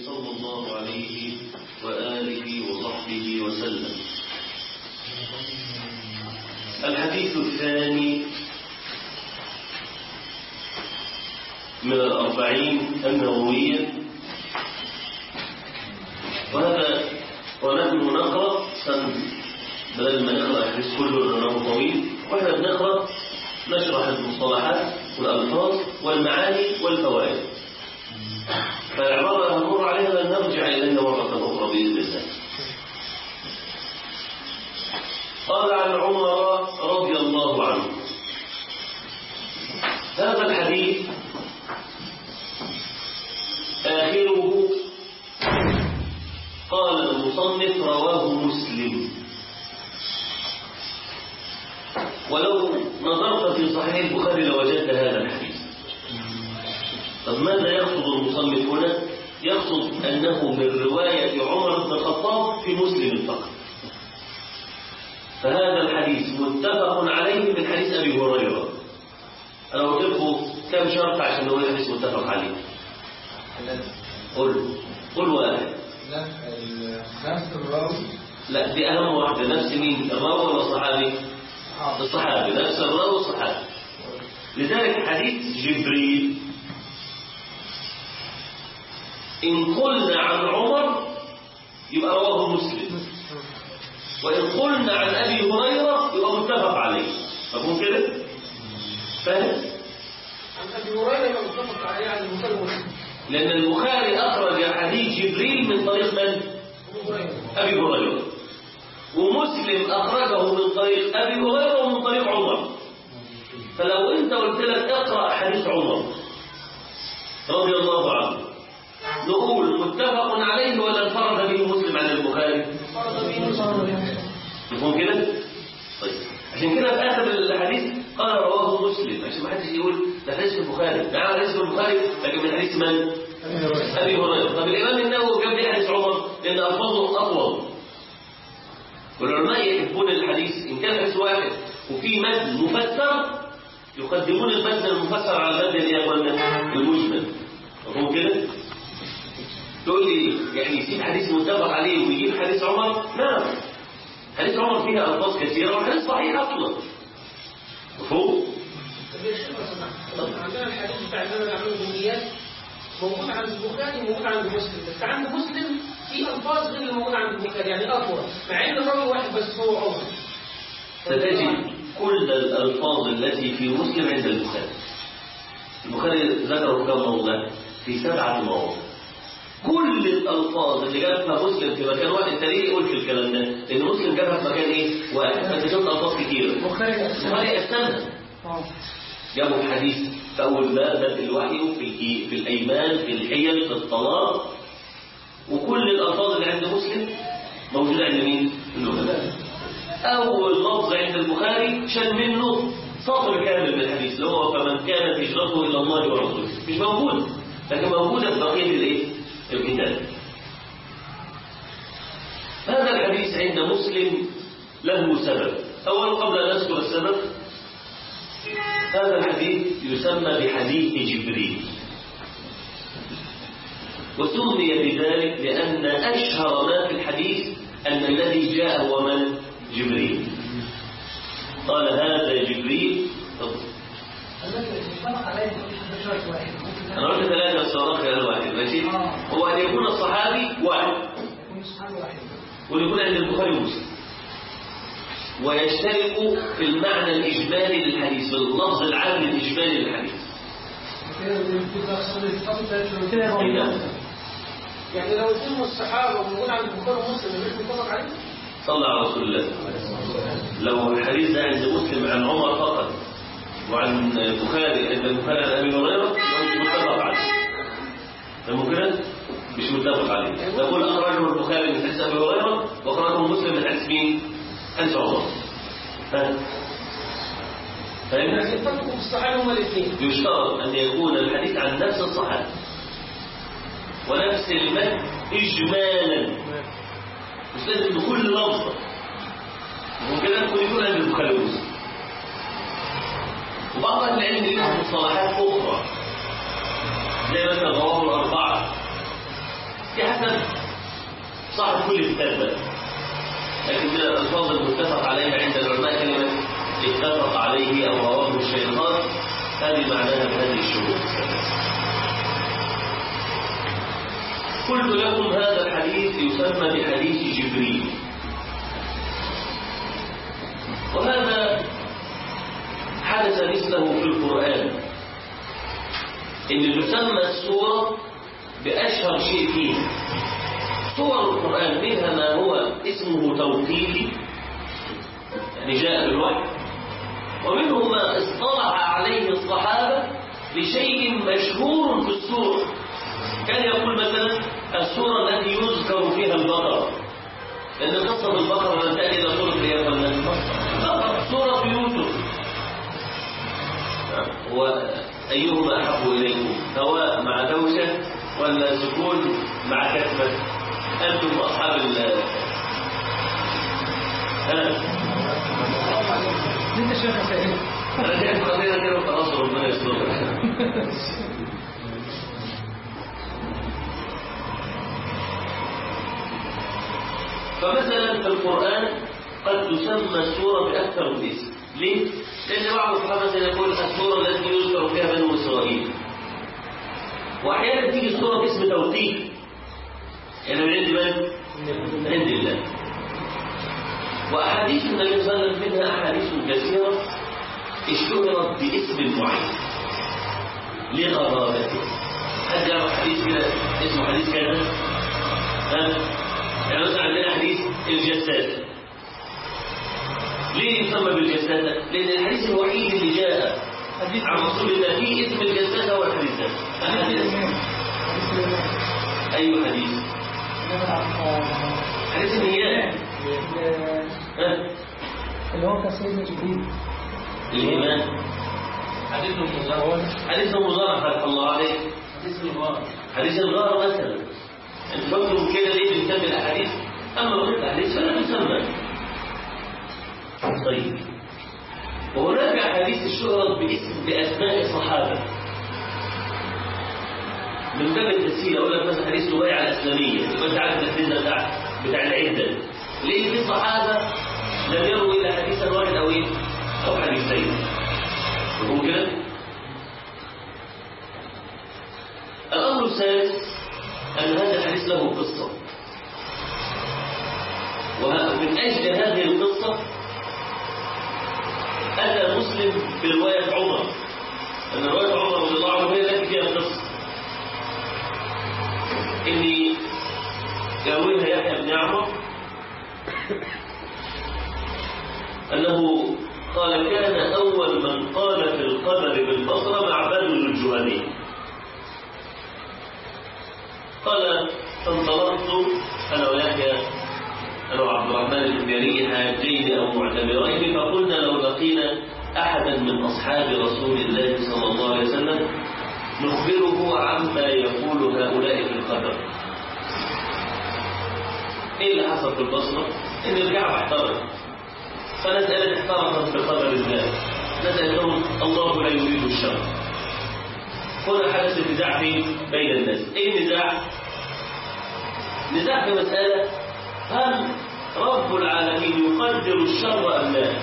صلى الله عليه وآله وصحبه وسلم الحديث الثاني من الأربعين النووية وهذا ونحن نقرأ سن بدل ما نقرأ الحديث كله لأنه طويل وإحنا بنقرأ نشرح المصطلحات والألفاظ والمعاني والفوائد فالعبارة هنمر عليها لن نرجع إليها مرة أخرى بإذن الله قال عن عمر رضي الله عنه هذا الحديث آخره قال المصنف رواه مسلم ولو نظرت في صحيح البخاري لوجدت هذا الحديث طب ماذا يقصد المصنف هنا يقصد أنه من رواية عمر بن الخطاب في مسلم فقط فهذا الحديث متفق عليه من حديث أبي هريرة أنا قلت لكم كم شرط عشان نقول الحديث متفق عليه قل قل واحد لا نفس الراوي لا دي أهم واحدة نفس مين الراوي ولا الصحابي الصحابي نفس الراوي الصحابي لذلك حديث جبريل إن قلنا عن عمر يبقى رواه مسلم وإن قلنا عن أبي هريرة يبقى متفق عليه مفهوم كده؟ فاهم؟ عن ابي هريره يبقى متفق عليه عن البخاري ومسلم لأن البخاري أخرج حديث جبريل من طريق من؟ ابو هريره أبي هريرة ومسلم أخرجه من طريق أبي هريرة ومن طريق عمر فلو أنت قلت لك اقرأ حديث عمر رضي الله عنه نقول متفق عليه ولا انفرد به مسلم عن البخاري فرض به مسلم مفهوم كده؟ طيب عشان كده في آخر الحديث قال رواه مسلم عشان ما حدش يقول ده حديث في البخاري نعم حديث في البخاري لكن من حديث من؟ أبي هريرة طب الإمام النووي جاب لي حديث عمر لأن ألفاظه أطول والعلماء يحبون الحديث إن كان حديث واحد وفي متن مفسر يقدمون المتن المفسر على المتن اللي هو المجمل مفهوم كده؟ تقول لي يعني يسيب حديث متفق عليه ويجيب حديث عمر؟ نعم حديث عمر فيها ألفاظ كثيرة وحديث صحيح أصلا مفهوم؟ طب يا شيخ لو سمحت عندنا الحديث بتاع انما نعمله بالنيات موجود عند البخاري وموجود عند مسلم بس عند مسلم في الفاظ غير اللي موجود عند البخاري يعني اطول مع ان الراوي واحد بس هو عمر ستجد كل الألفاظ التي في مسلم عند البخاري البخاري ذكره كم موضع في سبعة مواضع كل الألفاظ اللي جابها مسلم في مكان واحد انت ليه قلت الكلام ده؟ لأن مسلم جابها في مكان إيه؟ واحد فأنت شفت ألفاظ كتيرة البخاري البخاري قسمها جابوا الحديث في أول باب باب الوحي في الإي- في الأيمان في الحيل في الطلاق وكل الألفاظ اللي عند مسلم موجودة عند مين؟ النبلاء أول لفظ عند البخاري شال منه سطر كامل من الحديث اللي هو فمن كانت هجرته إلى الله ورسوله مش موجود لكن موجودة في بقية الإيه؟ الكتاب هذا الحديث عند مسلم له سبب أولا قبل أن نذكر السبب هذا الحديث يسمى بحديث جبريل وسمي بذلك لأن أشهر ما في الحديث أن الذي جاء هو من؟ جبريل قال هذا جبريل تفضل. أنا قلت ثلاثة الصراخ غير واحد ماشي هو أن يكون الصحابي واحد ويكون عند البخاري ومسلم ويشترك في المعنى الإجمالي للحديث باللفظ العام الإجمالي للحديث إذا يعني لو يكونوا الصحابه وموجود عند البخاري ومسلم مش متفق عليه صلى على رسول الله لو الحديث ده عند مسلم عن عمر فقط وعن البخاري عند البخاري عن ابي هريره يبقى مش متفق عليه فاهموا كده؟ مش متفق عليه نقول اخرجه البخاري من حديث ابي هريره واخرجه مسلم من حديث مين؟ حديث عمر فاهم؟ فاهم؟ يعني يتفقوا في الصحابه هما الاثنين يشترط أن يكون الحديث عن نفس الصحابي ونفس المتن إجمالا مش لازم بكل لفظة ممكن أن يكون عند البخاري ومسلم وبعض أهل العلم لهم مصطلحات أخرى زي مثلا رواه الأربعة دي حسب صاحب كل كتاب بقى لكن من الألفاظ المتفق عليها عند العلماء كلمة اتفق عليه أو رواه الشيطان هذه معناها بهذه الشروط قلت لكم هذا الحديث يسمى بحديث جبريل وهذا حدث مثله في القرآن إن تسمى السورة بأشهر شيء فيها سور القرآن منها ما هو اسمه توقيفي يعني جاء بالوحي ومنه ما اصطلح عليه الصحابة لشيء مشهور في السورة كان يقول مثلا السورة التي يذكر فيها البقرة لأن قصة البقرة لم تأتي إلى سورة إيه البقرة سورة يوسف وأيهما أحب إليكم هواء مع دوشة ولا سكون مع كتمة أنتم أصحاب ال ها انت شيخ سعيد أنا جاي قضينا كده وخلاص ربنا يستر فمثلا في القرآن قد تسمى السورة بأكثر من اسم ليه؟ لأن بعض الصحابة مثلا يقول السورة التي يذكر فيها بنو إسرائيل وأحيانا تيجي السورة باسم توقيف يعني من عند من؟ من عند الله وأحاديث النبي صلى الله عليه وسلم منها أحاديث كثيرة اشتهرت باسم معين لغرابته حد يعرف حديث كده اسمه حديث كذا؟ ها؟ يعني مثلا عندنا حديث الجساسة ليه يسمى بالجساسة؟ لأن الحديث الوحيد اللي جاء عن رسول الله فيه اسم الجساسة هو الحديث ده الحديث أي حديث؟ حديث النيات ها؟ اللي هو كسيدنا جبريل الإيمان حديث المزار حديث المزارع فتح الله عليك حديث الغار حديث الغار مثلا انت فاكروا كده ليه بنسمي الاحاديث اما غير الاحاديث فلا بنسمى طيب وهناك احاديث اشتهرت باسم باسماء الصحابه من باب التسهيل اقول لك مثلا حديث سبيعه الاسلاميه يبقى انت عارف الحديث ده بتاع بتاع العده ليه في صحابه لم يروا الا حديثا واحد او ايه او حديثين مفهوم كده الأمر الثالث أن هذا الحديث له قصة ومن أجل هذه القصة أتى مسلم برواية عمر أن رواية عمر رضي الله عنه هي التي فيها القصة إني يرويها يحيى بن عمر أنه قال كان أول من قال في القدر بالبصرة معبد الجهني قال فانطلقت أنا ويحيى أنا وعبد الرحمن الحميري حاجين أو معتبرين فقلنا لو لقينا أحدا من أصحاب رسول الله صلى الله عليه وسلم نخبره عما يقول هؤلاء في القدر إيه اللي حصل في البصرة؟ إن الكعبة احترقت فنسألة احترقت بقدر الله نسألهم الله لا يريد الشر هنا حدث النزاع بين بين الناس ايه النزاع نزاع في مسألة هل رب العالمين يقدر الشر أم لا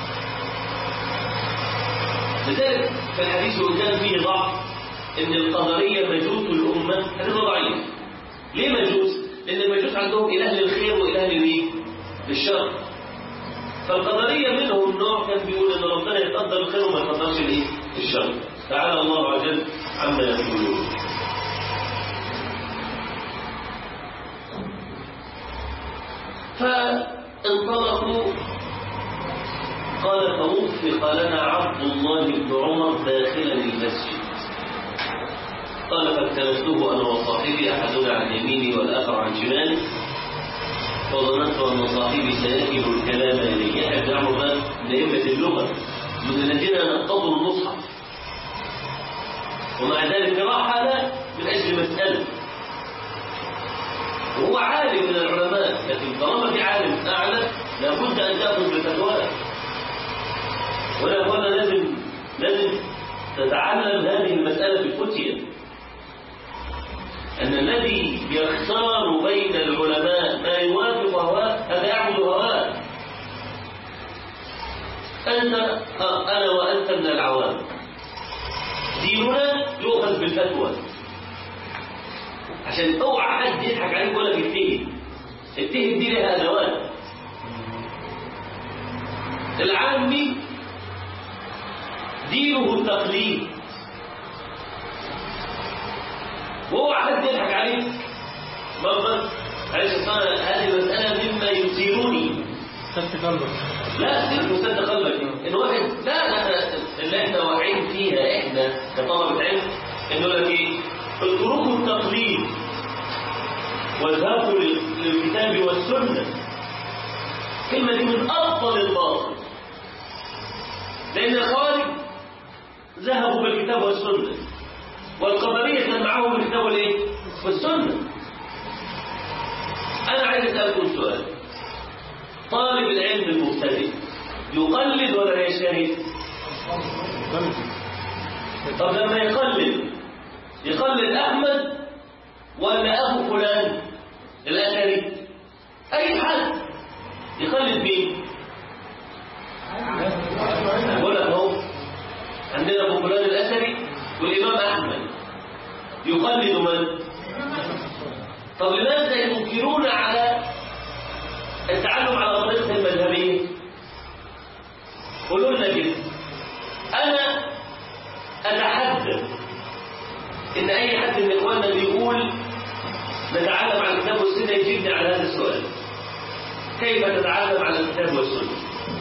لذلك في الحديث وكان فيه ضعف ان القدرية مجوس الأمة هذا ضعيف ليه مجوس؟ لأن المجوس عندهم إله للخير وإله للإيه؟ للشر فالقدرية منهم نوع كان بيقول ان ربنا يقدر الخير وما يقدرش الايه؟ الشر تعالى الله عز وجل عما يقولون فانطلقوا قال فوفق لنا عبد الله بن عمر داخلا المسجد قال فاكتنفته انا وصاحبي احدنا عن يميني والاخر عن شمالي وظننت ان صاحبي سيكل الكلام الي يحيى بن عمر من ائمه اللغه من الذين نقضوا المصحف ومع ذلك راح هذا من أجل مسألة وهو عالم من العلماء لكن طالما في عالم أعلى لابد أن تأخذ بفتواه ولا هنا لازم لازم تتعلم هذه المسألة بفتية أن الذي يختار بين العلماء ما يوافق هواه هذا يعبد هواه أنت آه، أنا وأنت من العوام ديننا يؤخذ بالفتوى عشان اوعى حد يضحك عليك ولا تتهم التهم دي لها ادوات العامي دينه التقليد واوعى حد يضحك عليك مرة عليه الصلاة هذه المسألة مما يثيرني سبت قلبك لا سير مسد قلبك ان واحد لا لا اللي احنا واعيين فيها احنا كطلبة علم انه لك ايه اتركوا التقليد واذهبوا لل- للكتاب والسنة الكلمة دي من افضل الباطل لان الخوارج ذهبوا بالكتاب والسنة والقمرية كان معاهم الكتاب والايه والسنة انا عايز اسالكم سؤال طالب العلم المبتدئ يقلد ولا يجتهد طب لما يقلد يقلد احمد ولا ابو فلان الاثري اي حد يقلد مين بقول لك اهو عندنا ابو فلان الاثري والامام احمد يقلد من طب لماذا ينكرون على التعلم على طريقة المذهبية قولوا لنا كده أنا أتحدى إن أي حد من إخواننا بيقول نتعلم على الكتاب والسنة يجيبني على هذا السؤال كيف تتعلم على الكتاب والسنة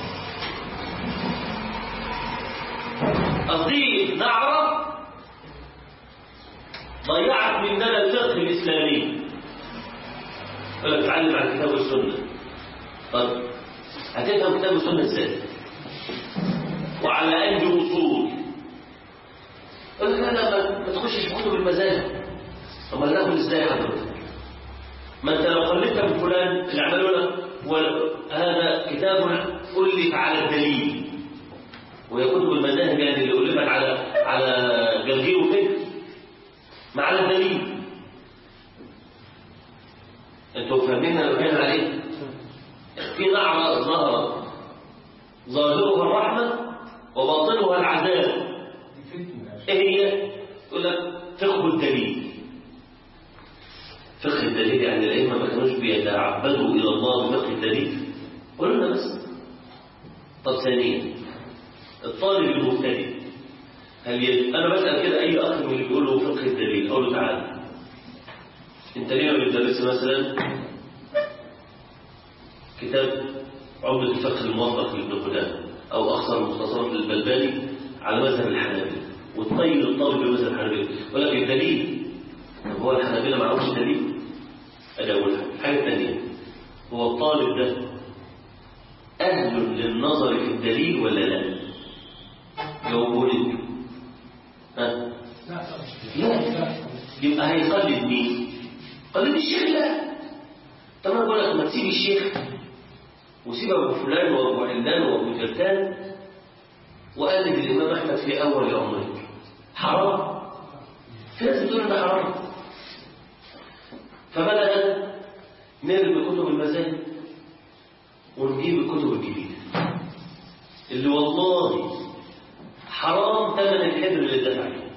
قصدي نعرف ضيعت مننا الفقه الإسلامي يقول لك تعلم على الكتاب والسنة طب هتفهم كتاب السنة ازاي وعلى أي أصول يقول لك لا لا ما- ما تخشش في كتب المذاهب طب ما ناخد ازاي حضرتك ما انت لو قلدت من فلان اللي عملوا لك وهذا كتاب ألف على الدليل وهي كتب المذاهب يعني اللي ألفت على على جرجير وفكر ما على الدليل انتوا فاهمين انا بتكلم عليه في نعرة ظهرت ظاهرها الرحمة وباطنها العذاب ايه هي؟ يقول لك فقه الدليل فقه الدليل يعني الأئمة ما كانوش بيتعبدوا إلى الله بفقه الدليل قولوا لنا بس طب ثانيا الطالب المبتدئ هل يد... أنا بسأل كده أي أخ من اللي بيقول له فقه الدليل أقول له تعالى أنت ليه ما بتدرس مثلا كتاب عمدة الفقه الموظف لابن قدامة أو أخصر مختصرات للبلباني على مذهب الحنابلة وتطير الطالب بمذهب الحنابلة يقول لك الدليل طب هو الحنابلة معهوش دليل؟ أدي أول حاجة الحاجة الثانية هو الطالب ده أهل للنظر في الدليل ولا لا؟ جاوبوا لي ها؟ لا يبقى هيقلد مين؟ قلد الشيخ لا طب انا بقول لك ما تسيب الشيخ وسيب ابو فلان وابو علان وابو جلتان وقلد الامام احمد في اول عمرك حرام في ناس بتقول ده حرام فبدأ نرمي كتب المذاهب ونجيب الكتب الجديدة اللي والله حرام ثمن الحبر اللي اتدفع عليه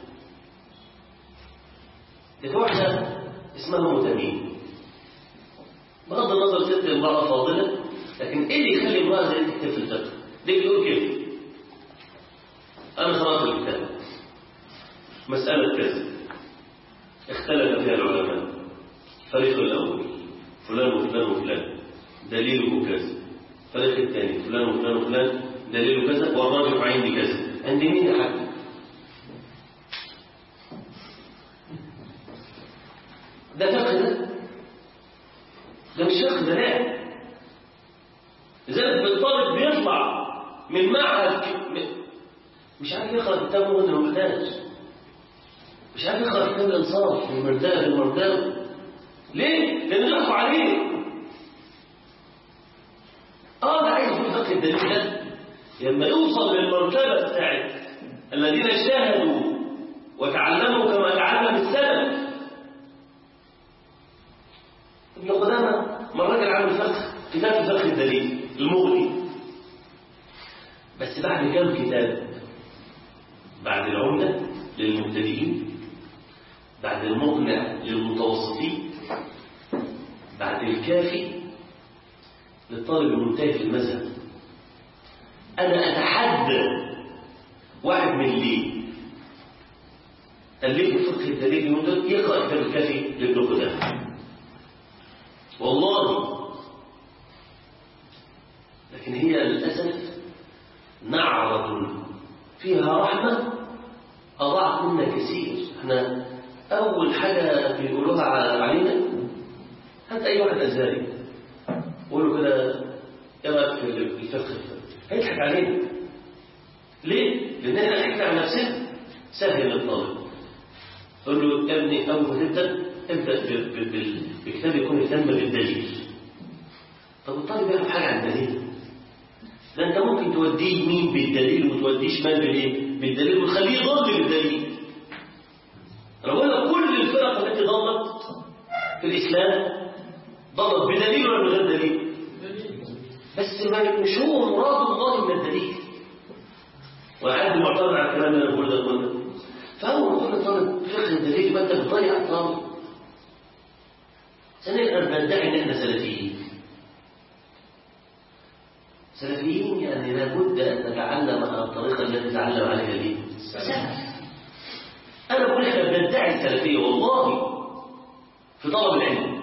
دي واحدة اسمها متميم بغض النظر ست امرأة فاضلة لكن ايه اللي يخلي امرأة زي دي تكتب في الفقه؟ ليه بيقول كده؟ أنا قرأت الكتاب مسألة كذا اختلف فيها العلماء الفريق الأول فلان وفلان وفلان دليله كذا الفريق الثاني فلان وفلان وفلان دليله كذا والراجح عندي كذا عند مين يا حاج؟ ده فقه ده ده مش فقه ده لا لذلك الطالب بيطلع من معهد ك- مش عارف يقرا كتاب مغني ومحتاج مش عارف يقرا كتاب الانصاف المرداء المرداء ليه؟ لان ضحكوا عليه اه ده عايز يكون فقه الدليل ده لما يوصل للمرتبه بتاعت الذين اجتهدوا وتعلموا كما تعلم السلف ابن قدامة ما الراجل عامل فقه كتاب في فقه الدليل المغني بس بعد كام كتاب بعد العمدة للمبتدئين بعد المقنع للمتوسطين بعد الكافي للطالب المنتهي في المذهب أنا أتحدى واحد من اللي ألفه فقه الدليل المنتهي يقرأ كتاب الكافي لابن قدامة والله لكن هي للأسف نعرة فيها رحمة أضاعت منا كثير احنا أول حاجة بيقولوها علينا هات أي واحد أزهري قول له كده إيه رأيك في الفقه هيضحك علينا ليه؟ لأن احنا ضحكنا على نفسنا سهل للطالب قول له يا ابني أول ما تبدأ ابدأ ب- ب- بال- بكتاب يكون يهتم بالدليل طب الطالب يعرف حاجة عن الدليل ده انت ممكن توديه يمين بالدليل وتوديه شمال بالايه؟ بالدليل وتخليه يضل بالدليل. انا بقول لك كل الفرق التي ضلت في الاسلام ضلت بدليل ولا من غير دليل؟ بس ما مش هو مراد الله من الدليل. وحد معترض على الكلام اللي انا بقوله ده كله. فهو كل طالب فقه الدليل يبقى انت بتضيع الطالب. ثانيا انا بدعي ان احنا سلفيين. سلفيين يعني لابد أن نتعلم على الطريقة التي تعلم عليها دين سلف أنا بقول إحنا بندعي السلفية والله في طلب العلم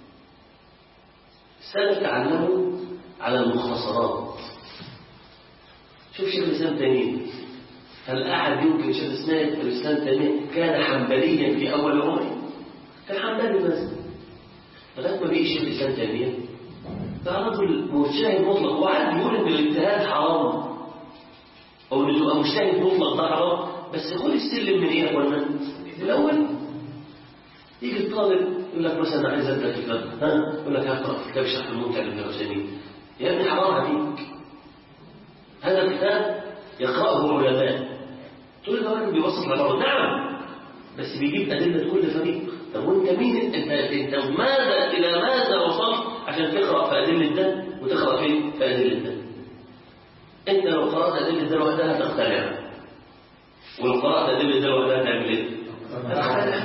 السلف تعلموا على المختصرات شوف شيخ الإسلام تيمية هل أحد يمكن شيخ الإسلام الإسلام تيمية كان حنبليا في أول عمره كان حنبلي بس لغاية ما بقي شيخ الإسلام تيمية ده رجل مجتهد مطلق واحد يقول ان الاجتهاد حرام او ان تبقى مجتهد مطلق ده حرام بس خد السلم من ايه يا اخوانا؟ الاول يجي الطالب يقول لك مثلا انا عايز ابدا في كتاب ها يقول لك هقرا في كتاب شرح الممتع لابن عثيمين يا ابني حرام عليك هذا الكتاب يقراه علماء تقول له راجل بيبسط العباره نعم بس بيجيب ادله كل فريق طب وانت مين انت انت ماذا الى ماذا وصلت عشان تقرا في ادله ده وتقرا فين في ادله ده انت لو قرات ادله ده لوحدها هتقتنع ولو قرات ادله ده لوحدها هتعمل ايه؟ هتقتنع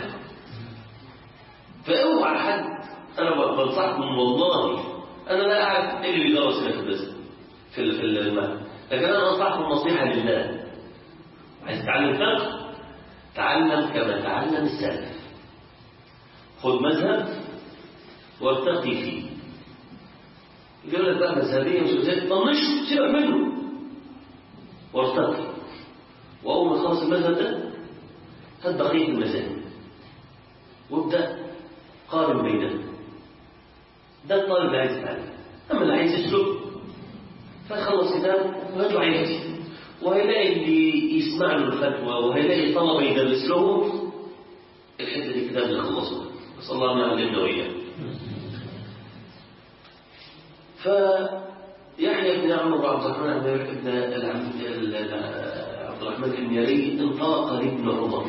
فاوعى حد انا بنصحكم والله انا لا اعرف ايه اللي بيدرس هنا في الدرس في ال- في المعهد لكن انا انصحكم نصيحه لله عايز تتعلم فقه تعلم كما تعلم السلف خذ مذهب وارتقي فيه يقول لك بقى مذهبيه مش مذهبيه طنشه سيبك منه وارتقي واول ما تخلص المذهب ده هات بقيه المذاهب وابدا قارن بينهم ده الطالب اللي عايز يتعلم اما اللي عايز يسلك فيخلص كتاب ويطلع يفتي وهيلاقي اللي يسمع له الفتوى وهيلاقي طلبه يدرس له الحته دي الكتاب اللي خلصه نسال الله ان يعلمنا واياه فيحيى بن عمرو وعبد الرحمن بن العم- ال- ال- عبد الرحمن الحميري انطلق لابن عمر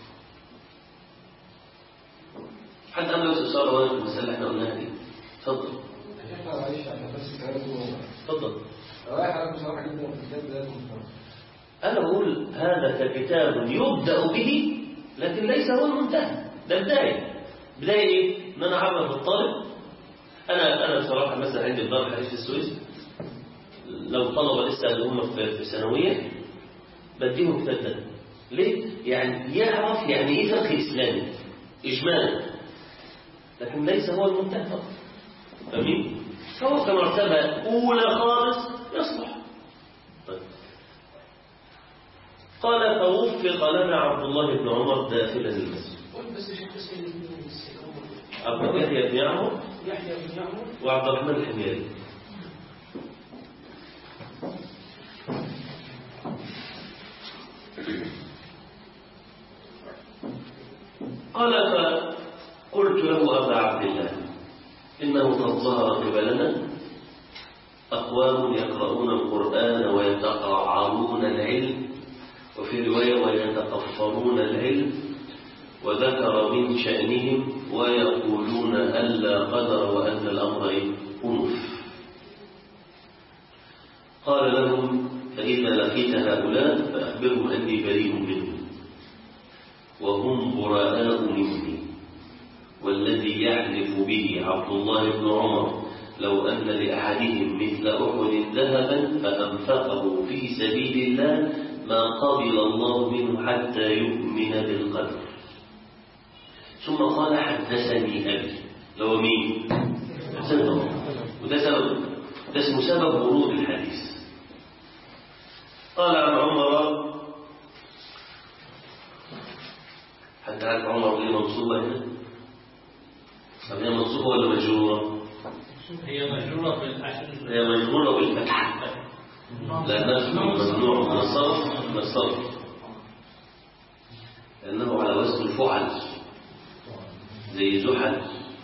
حد عنده استفسار ولا في المسألة اللي احنا قلناها دي؟ اتفضل معلش عشان بس كلامه اتفضل رايح انا بصراحه جدا في الكتاب ده المحترم. أنا أقول هذا ككتاب يبدأ به لكن ليس هو المنتهى ده بداية بداية إيه؟ إن أنا أعرف الطالب أنا أنا بصراحة مثلا عندي في دار الحديث في السويس لو طلبة لسه اللي هم في في ثانوية بديهم كتاب ده ليه؟ يعني يعرف يعني إيه فقه إسلامي إجمالا لكن ليس هو المنتهى فقط فاهمين؟ فهو كمرتبة أولى خالص يصلح طيب قال فوفق لنا عبد الله بن عمر داخلا المسجد قول بس شيخ اسم الاثنين بس عبد يحيى بن عمر يحيى بن يعمر وعبد الرحمن الحميري قال فقلت له أبا عبد الله إنه قد ظهر قبلنا أقوام يقرؤون القرآن ويتقعرون العلم وفي رواية ويتقفرون العلم وذكر من شأنهم ويقولون ألا قدر وأن الأمر إيه؟ أنوف قال لهم فإذا لقيت هؤلاء فأخبرهم أني بريء منهم وهم براء مني والذي يحلف به عبد الله بن عمر لو أن لأحدهم مثل أحد ذهبا فأنفقه في سبيل الله ما قبل الله منه حتى يؤمن بالقدر ثم قال حدثني أبي لو مين؟ سبب وده سبب ده اسمه سبب ورود الحديث قال عن عمر حد عارف عمر ليه منصوبة هنا؟ طب هي منصوبة ولا مجرورة؟ هي مجرورة بالعشر هي مجرورة بالفتح لأنها ممنوع من الصرف من الصرف لأنه على وزن الفعل زي زحل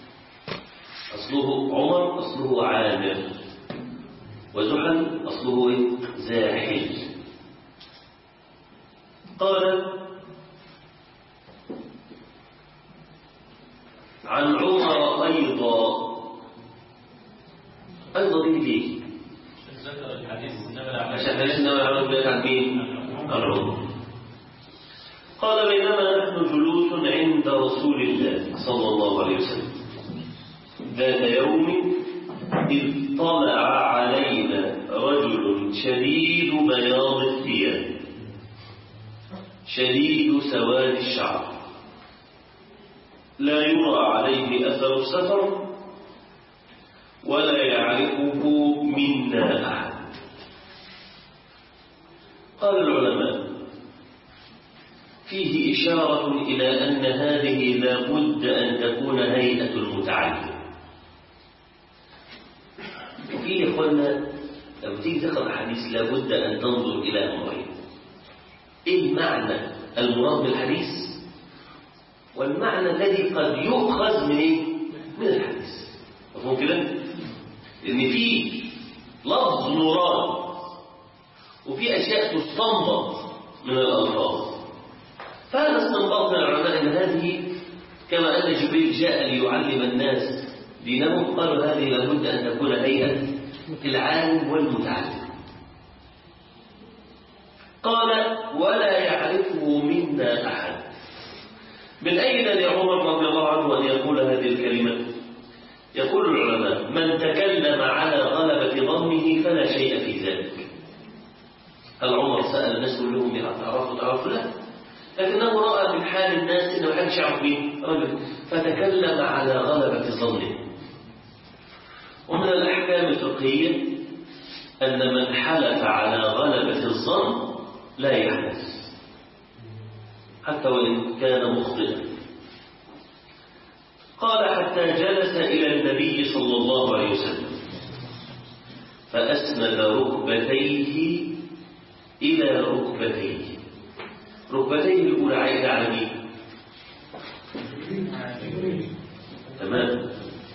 أصله عمر أصله عامر وزحل أصله إيه؟ زاحل قال عن عمر أيضا أيضا دي ليه ذكر الحديث إنما عشان حديث النبي عليه الصلاة عن مين؟ عن عمر قال بينما نحن جلوس عند رسول الله صلى الله عليه وسلم ذات يوم إذ طلع علينا رجل شديد بياض الثياب شديد سواد الشعر لا يرى عليه أثر السفر ولا يعرفه منا أحد قال العلماء فيه إشارة إلى أن هذه لا بد أن تكون هيئة المتعلم وفي إخوانا لو تيجي تقرأ حديث لا بد أن تنظر إلى أمرين إيه معنى المراد بالحديث والمعنى الذي قد يؤخذ من إيه؟ من الحديث مفهوم كده؟ لأن في لفظ مراد وفي أشياء تستنبط من الألفاظ فهذا استنباط من العلماء أن هذه كما أن جبريل جاء ليعلم الناس دينهم قالوا هذه لابد أن تكون هيئة العالم والمتعلم قال ولا يعرفه منا أحد من أين لعمر رضي الله عنه أن يقول هذه الكلمة يقول العلماء من تكلم على غلبة ظنه فلا شيء في ذلك هل عمر سأل الناس كلهم تعرفوا تعرفوا لا لكنه رأى من حال الناس أنه حدش يعرف مين رجل فتكلم على غلبة ظنه ومن الأحكام الفقهية أن من حلف على غلبة الظن لا يحدث حتى وإن كان مخطئا قال حتى جلس إلى النبي صلى الله عليه وسلم فأسند ركبتيه إلى ركبتيه ركبتيه الأولى عائدة على مين؟ تمام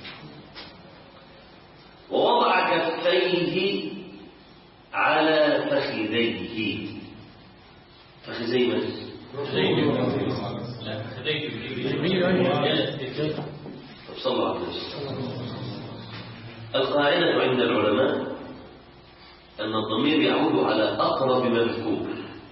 ووضع كفيه على فخذيه فخذيه من؟ لا خديت بالإبل طب صلى على النبي القاعدة عند العلماء أن الضمير يعود على أقرب مذكور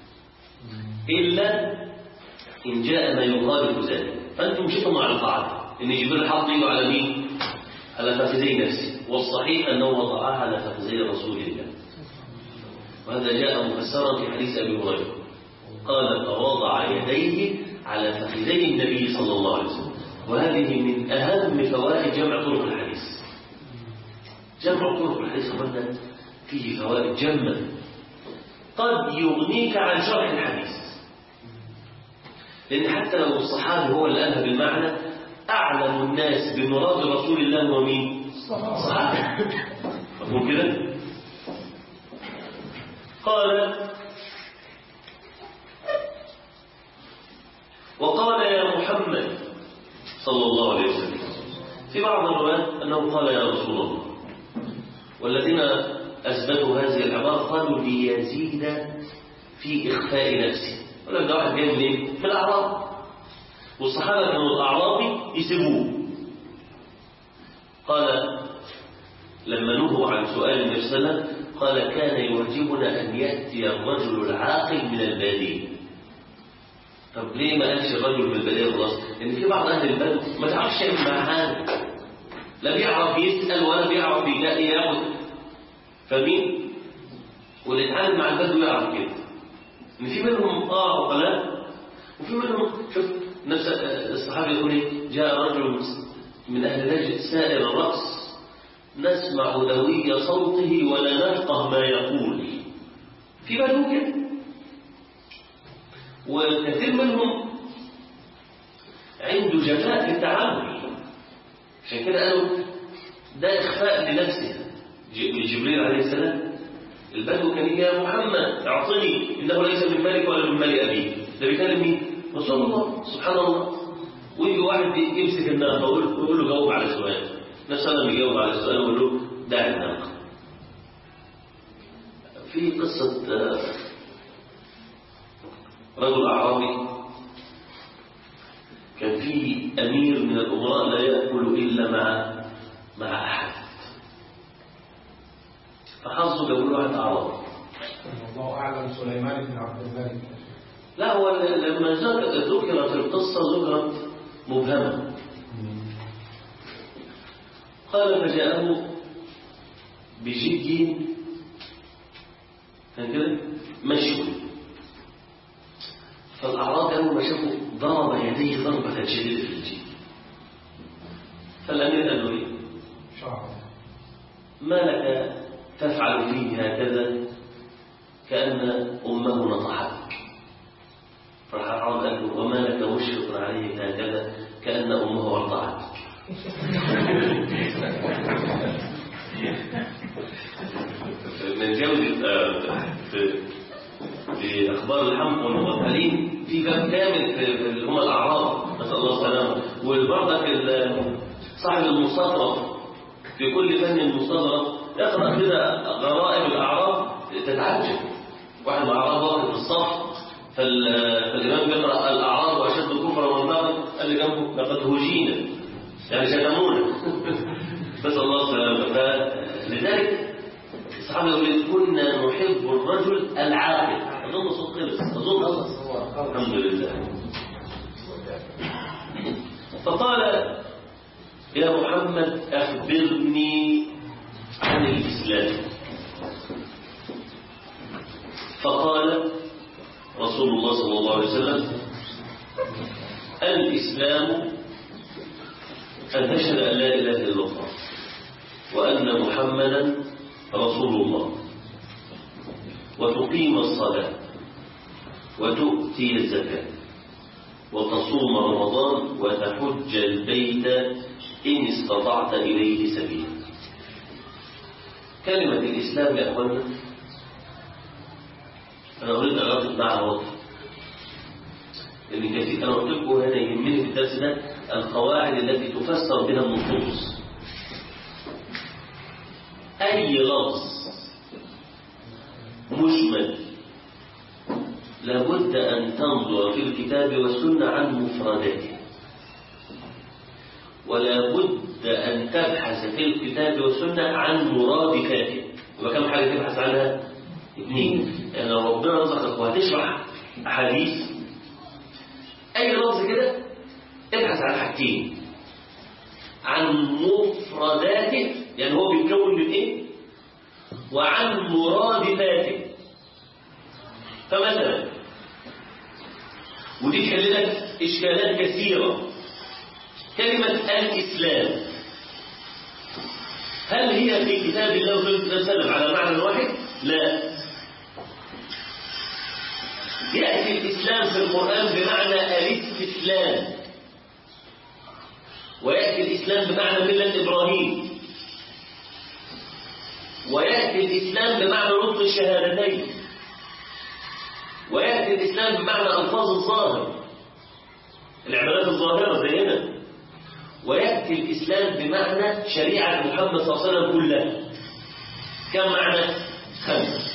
إلا إن جاء ما يخالف ذلك فأنتم مشيتم مع القاعدة إن جبريل حط إيده على مين؟ على فخذي نفسه والصحيح أنه وضعها على فخذي رسول الله وهذا جاء مفسرا في حديث أبي هريرة قال فوضع يديه على فخذي النبي صلى الله عليه وسلم وهذه من أهم فوائد جمع طرق الحديث جمع طرق الحديث قلنا فيه فوائد جمة قد يغنيك عن شرح الحديث لأن حتى لو الصحابي هو اللي قالها بالمعنى أعلم الناس بمراد رسول الله هو مين؟ صحابي مفهوم كده؟ قال وقال يا محمد صلى الله عليه وسلم في بعض الروايات أنه قال يا رسول الله والذين أثبتوا هذه العبارة قالوا ليزيد في إخفاء نفسه ولا ده واحد جاي منين؟ من الأعراب والصحابة كانوا الأعرابي يسيبوه قال لما نهوا عن سؤال النبي صلى الله عليه وسلم قال كان يعجبنا أن يأتي الرجل العاقل من البادية طب ليه ما قالش الرجل من البادية خلاص؟ لأن في بعض أهل البلد ما تعرفش يعمل مع حاجة لا بيعرف يسأل ولا بيعرف يلاقي ياخد فاهمين؟ واللي اتعامل مع البدو يعرف كده ان في منهم اه عقلاء وفي منهم شوف نفس الصحابي يقول ايه جاء رجل من اهل نجد سائر الراس نسمع دوي صوته ولا نفقه ما يقول في بدو كده وكثير منهم عنده جفاء في التعامل عشان كده قالوا ده اخفاء لنفسه لجبريل عليه السلام البدو كان يجي يا محمد اعطني انه ليس من مالك ولا من مال ابيك ده بيكلم مين رسول الله سبحان الله ويجي واحد يمسك الناقه ويقول له جاوب على سؤال نفس لما يجاوب على السؤال يقول له دع الناقه في قصه رجل اعرابي كان في امير من الامراء لا ياكل الا مع مع احد فحظه جابوا له واحد اعرابي الله اعلم سليمان بن عبد الملك لا هو لما ذكرت القصه ذكرت مبهمه قال فجاءه بجد هكذا مشوي فالأعراب أول ما شافوا ضرب يديه ضربة شديدة في الجيب فالأمير قال له إيه؟ شعر ما لك تفعل فيه هكذا كأن أمه نطحتك فراح الأعراب قال له وما لك مشرق عليه هكذا كأن أمه أرضعتك من جودة في في أخبار الحمق والمغفلين في باب كامل في في اللي هم الأعراب نسأل الله السلامة وبرضك ال- صاحب المستطرف في كل فن مستطرف يقرأ كده غرائب الأعراب تتعجب واحد من الأعراب واقف في الصف فال- فالإمام بيقرأ الأعراب أشد كفرا والنار قال اللي جنبه لقد هجينا يعني شتمونا نسأل الله السلامة فلذلك الصحابة يقول كنا نحب الرجل العاقل أظن صوت خلص أظن خلص الحمد لله فقال يا محمد أخبرني عن الإسلام فقال رسول الله صلى الله عليه وسلم الإسلام أن تشهد أن لا إله إلا الله وأن محمدا رسول الله وتقيم الصلاة وتؤتي الزكاة وتصوم رمضان وتحج البيت إن استطعت إليه سبيلا كلمة الإسلام يا أخوانا أنا أريد أن أربط معها وضع لأن كثير أنا قلت لكم هنا يهمني في الدرس ده القواعد التي تفسر بها النصوص أي لفظ مجمل لابد أن تنظر في الكتاب والسنة عن مفرداته ولا بد أن تبحث في الكتاب والسنة عن مرادفاته وكم حاجة تبحث عنها؟ اثنين يعني لو ربنا رزقك وهتشرح أحاديث أي لفظ كده ابحث عن حاجتين عن مفرداته يعني هو بيتكون من ايه وعن مرادفاته فمثلا ودي تحل لك اشكالات كثيره كلمه الاسلام هل هي في كتاب الله صلى الله عليه وسلم على معنى واحد لا ياتي الاسلام في القران بمعنى الاستسلام ويأتي الإسلام بمعنى ملة إبراهيم ويأتي الإسلام بمعنى نطق الشهادتين ويأتي الإسلام بمعنى ألفاظ الظاهر العبادات الظاهرة زينا ويأتي الإسلام بمعنى شريعة محمد صلى الله عليه وسلم كلها كم معنى؟ خمسة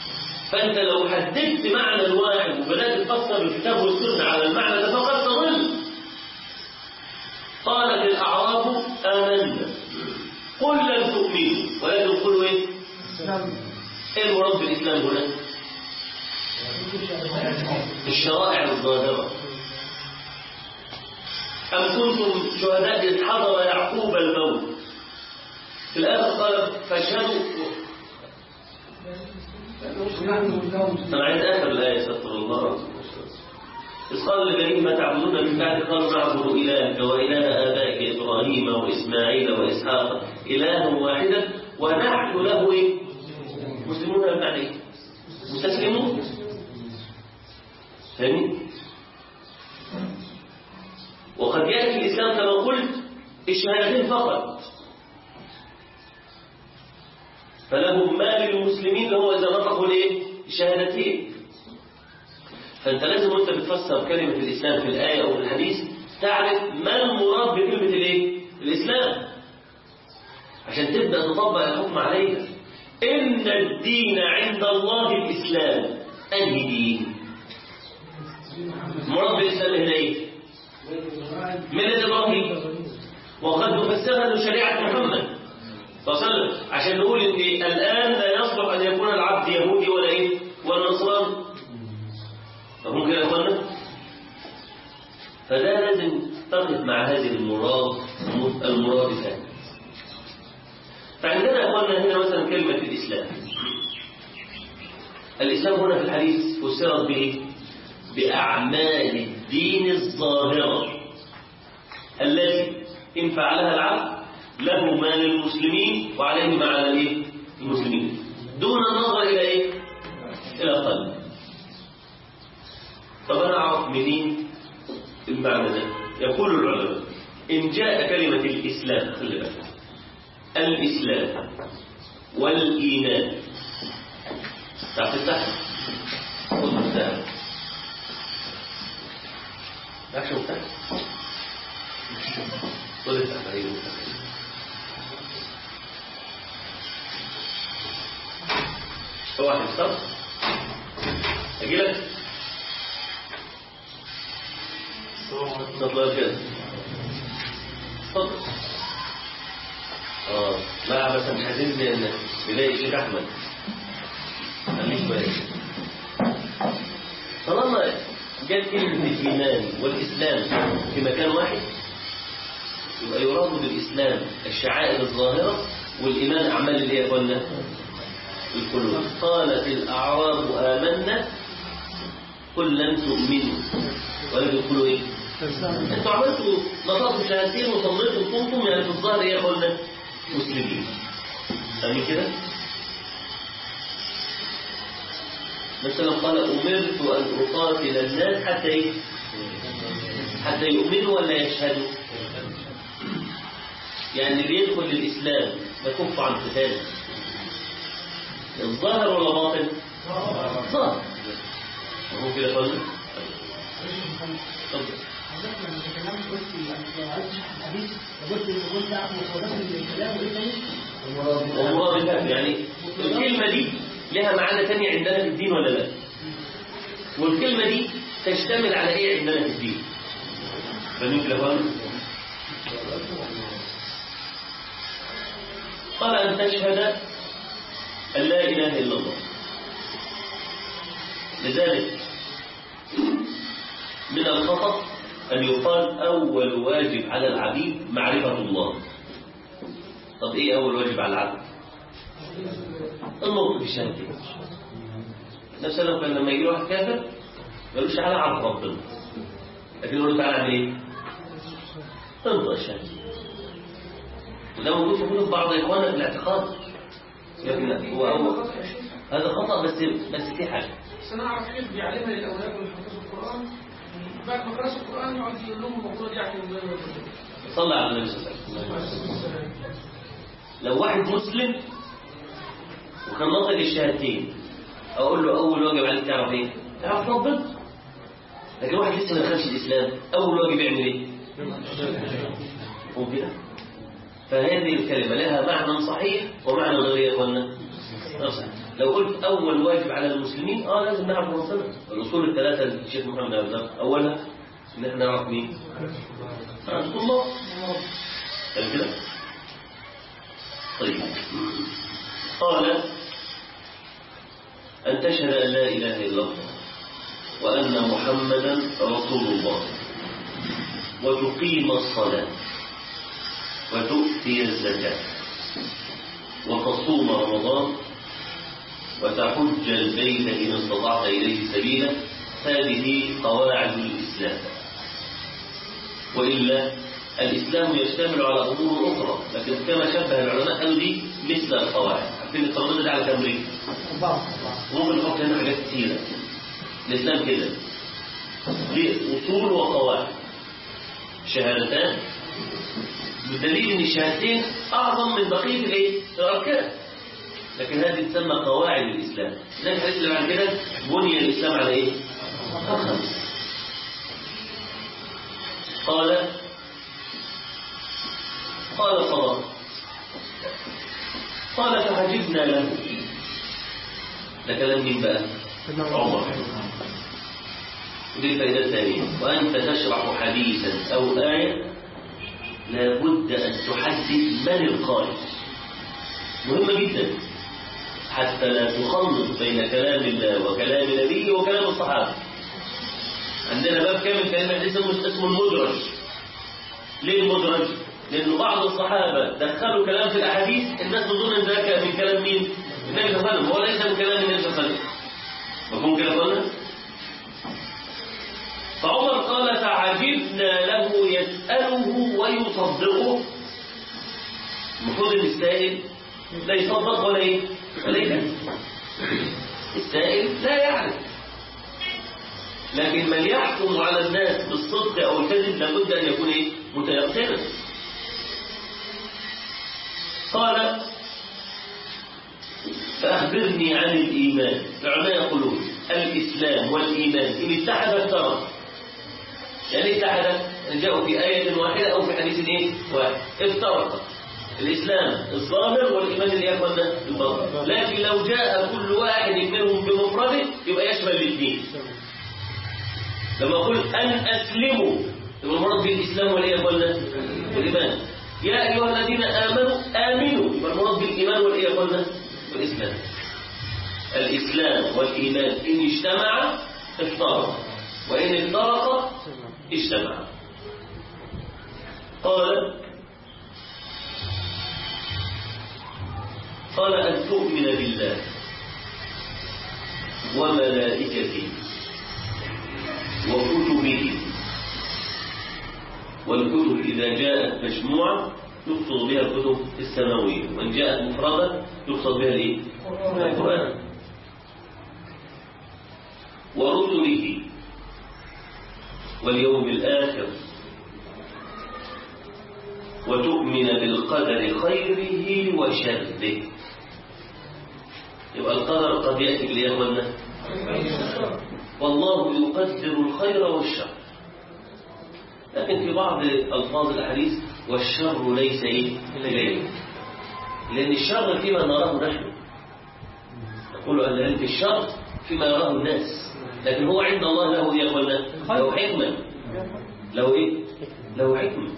فأنت لو حددت معنى واحد وبدأت تفسر الكتاب والسنة على المعنى ده فقد تضل قالت الأعراب آمنا قل لم تؤمنوا ولكن قلوا إيه؟ إيه المراد بالإسلام هنا؟ الشرائع الظاهرة أم كنتم شهداء إذ حضر يعقوب الموت في الآخر قال فاشهدوا أنا عايز آخر الآية استغفر الله إذ قال لبنيه ما تعبدون من بعد قالوا نعبد إلهك وإله آبائك إبراهيم وإسماعيل وإسحاق إلها واحدا ونحن له إيه؟ مسلمون بمعنى إيه؟ مستسلمون فاهمين؟ وقد يأتي الإسلام كما قلت الشهادتين فقط فلهم ما للمسلمين اللي هو إذا نطقوا الإيه؟ الشهادتين فأنت لازم وأنت بتفسر كلمة الإسلام في الآية أو في الحديث تعرف ما المراد بكلمة الإيه؟ الإسلام عشان تبدأ تطبق الحكم عليها إن الدين عند الله الإسلام أنهي دين؟ المراد بالإسلام هنا إيه؟ ملة إبراهيم وقد نفسرها لشريعة محمد صلى الله عليه وسلم عشان نقول إن الآن لا يصلح أن يكون العبد يهودي ولا إيه؟ ولا نصراني مفهوم كده يا اخوانا فده لازم تقف مع هذه المراد المرادفات فعندنا يا اخوانا هنا مثلا كلمة الإسلام الإسلام هنا في الحديث فسرت به بأعمال الدين الظاهرة التي إن فعلها العبد له ما للمسلمين وعليه ما على الإيه؟ المسلمين دون النظر إلى إيه؟ إلى قلب طب أنا أعرف منين المعنى ده يقول العلماء إن جاء كلمة الإسلام خلي بالك الإسلام والإيمان تعرف تفتح خذ مفتاح تعرف شو مفتاح خذ افتح عليه مفتاح واحد صح أجي لك تطلع كده اتفضل اه لا بس مش عايزين ن- نلاقي الشيخ احمد خليك بقى طالما جت كلمه الايمان والاسلام في مكان واحد يبقى يراد بالاسلام الشعائر الظاهره والايمان اعمال اللي هي قلنا القلوب قالت الاعراب امنا قل لم تؤمنوا ولكن قولوا ايه انتوا عملتوا نطقتوا شهادتين وصليتوا كنتم يعني في الظاهر ايه قلنا مسلمين فاهمين كده مثلا قال امرت ان اقاتل الناس حتى ايه حتى يؤمنوا ولا يشهدوا يعني اللي يدخل الاسلام يكف عن قتاله الظاهر ولا باطن ظاهر هو كده قلنا اتفضل حضرتك لما تكلمت قلت لو عايز تشرح الحديث قلت ان كنت اعرف مفردات الكلام وايه تاني؟ ومرادفات يعني الكلمة دي لها معنى تاني عندنا في الدين ولا لا والكلمة دي تشتمل على ايه عندنا في الدين فاهمين كده فاهم قال أن تشهد أن لا إله إلا الله لذلك من الخطأ أن يقال أول واجب على العبيد معرفة الله طب إيه أول واجب على العبد النطق بالشهادتين نفس لو كان لما يجي له واحد كافر ما يقولوش تعالى عرف ربنا لكن يقول له تعالى اعمل ايه؟ تنطق الشهادتين وده موجود في كتب بعض اخواننا في الاعتقاد لكن هو هو هذا خطأ بس بس في حاجة بس انا اعرف شيخ بيعلمها للاولاد اللي حفظوا القران بعد ما خلصوا القران يقعد يقول لهم المفروض دي عشان يبينوا الرجل. صلى على النبي صلى الله عليه وسلم لو واحد مسلم وكان ناطق الشهادتين اقول له اول واجب عليك تعرف ايه؟ تعرف ربنا لكن واحد لسه ما دخلش الاسلام اول واجب يعمل ايه؟ هو كده فهذه الكلمه لها معنى صحيح ومعنى غير يا اخوانا غير صحيح. لو قلت اول واجب على المسلمين اه لازم نعرف ربنا الاصول الثلاثه اللي الشيخ محمد عبد الله اولها ان احنا نعرف مين نعرف الله كان كده طيب قال أن تشهد أن لا إله إلا الله وأن محمدا رسول الله وتقيم الصلاة وتؤتي الزكاة وتصوم رمضان وتحج البيت إن استطعت إليه سبيلا هذه قواعد الإسلام وإلا الإسلام يشتمل على أمور أخرى لكن كما شبه العلماء قالوا دي مثل القواعد عارفين القانون ده على كام رجل أربعة أربعة ممكن نحط هنا حاجات كتيرة الإسلام كده ليه أصول وقواعد شهادتان بدليل ان الشهادتين اعظم من بقيه الايه الاركان لكن هذه تسمى قواعد الاسلام ده الحديث اللي بعد كده بني الاسلام على ايه على خمس قال قال صدق قال فعجبنا له ده كلام مين بقى عمر ودي الفائده الثانيه وانت تشرح حديثا او ايه لابد أن تحدد من القائل مهمة جدا حتى لا تخلط بين كلام الله وكلام نبيه وكلام الصحابة عندنا باب كامل كلام الحديث اسمه اسمه المدرج ليه المدرج؟ لأن بعض الصحابة دخلوا كلام في الأحاديث الناس تظن أن ذاك من كلام مين؟ النبي صلى الله عليه وسلم هو ليس من كلام النبي صلى الله عليه وسلم مفهوم كده قلنا؟ فعمر قال فعجبنا له يسأله ويصدقه المفروض ان السائل لا يصدق ولا ايه ولا يكذب السائل لا يعرف لكن من يحكم على الناس بالصدق او الكذب لابد ان يكون ايه متيقنا قال فأخبرني عن الإيمان العلماء يقولون الإسلام والإيمان إن اتحدا افترقا يعني اتحدا جاءوا في آية واحدة أو في حديث إيه؟ واحد افترقا الإسلام الظاهر والإيمان اللي يقولنا الباطن لكن لو جاء كل واحد منهم بمفرده يبقى يشمل الاثنين لما أقول أن أسلموا يبقى المراد بالإسلام والإيه يقولنا والإيمان يا أيها الذين آمنوا آمنوا يبقى المراد بالإيمان والإيه يقولنا والإسلام الإسلام والإيمان إن اجتمعا افترقا وإن افترقا اجتمعا قال قال أن تؤمن بالله وملائكته وكتبه والكتب إذا جاءت مجموعة يقصد بها الكتب السماوية وإن جاءت مفردة يقصد بها الإيه؟ القرآن ورسله واليوم الآخر وتؤمن بالقدر خيره وشره يبقى القدر قد يأتي ليغنى والله يقدر الخير والشر لكن في بعض ألفاظ الحديث والشر ليس إيه إليه لأن الشر فيما نراه نحن نقول أن العلم الشر فيما يراه الناس لكن هو عند الله له يا أخوانا له حكمة له إيه له حكمة